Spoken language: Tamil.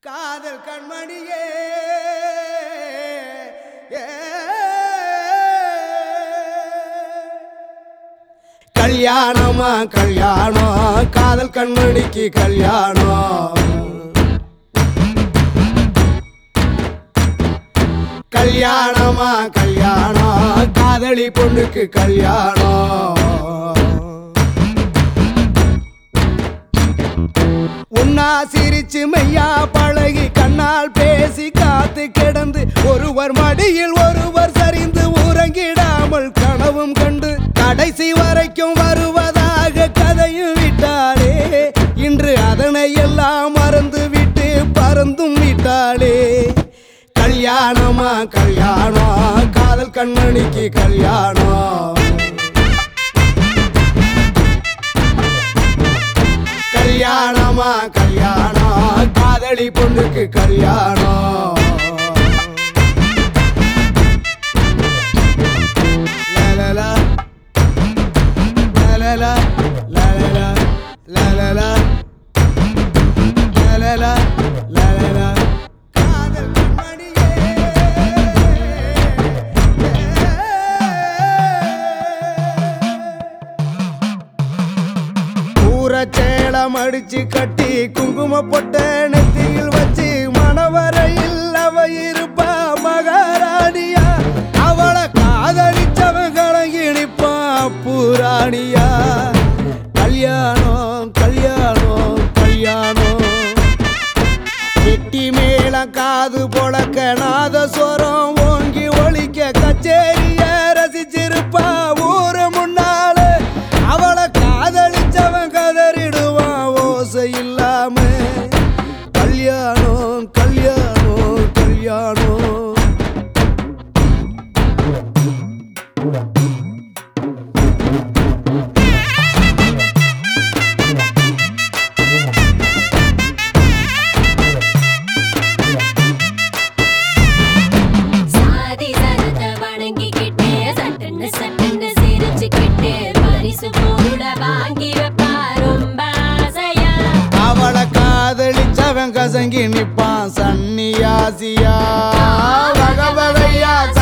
காதல் கண்மணியே ஏ. கல்யாணமா கல்யாணம் காதல் கண்மணிக்கு கல்யாணம் கல்யாணமா கல்யாணம் காதலி பொண்ணுக்கு கல்யாணம் உன்னா சிரிச்சு மையா பழகி கண்ணால் பேசி காத்து கிடந்து ஒருவர் மடியில் ஒருவர் சரிந்து உறங்கிடாமல் கனவும் கண்டு கடைசி வரைக்கும் வருவதாக கதையும் விட்டாளே இன்று அதனை எல்லாம் மறந்து விட்டு பறந்தும் விட்டாளே கல்யாணமா கல்யாணம் காதல் கண்மணிக்கு கல்யாணம் கல்யாணமா கல்யாணம் காதலி பொண்ணுக்கு கல்யாணம் லலலா, லலலா, லலலா, லலலா, லலலா, லலலா. காதல் கண்மணியே. ஊரச்சேலம் அடிச்சு கட்டி குங்கும பொட்ட நெத்தியில் வச்சு மணவரையில் அவ இருப்பா மகாராணியா அவளை காதலிச்சவன் கலங்கி நிப்பான் பூராணியா கல்யாணம் கல்யாணம் கல்யாணம் வெட்டி மேளம் காது பொழக்க நாதஸ்வரம் ஓங்கி ஒழிக்க கச்சேரிய ரசிச்சிருப்பா ஊரு முன்னால அவளை காதலிச்சவன் கதறிடுவான் ஓசை இல்லாம கல்யாணம் கல்யாணம் கல்யாணம் சாதி சரத வணங்கிக்கிட்டே சட்டுன்னு சட்டுன்னு சிரிச்சுக்கிட்டே பரிசு கூட வாங்கி வைப்பா ரொம்ப ஆசையா அவளை காதலிச்சவன் கசங்கி நிப்பான் சன்னியாசியா வகை வகையா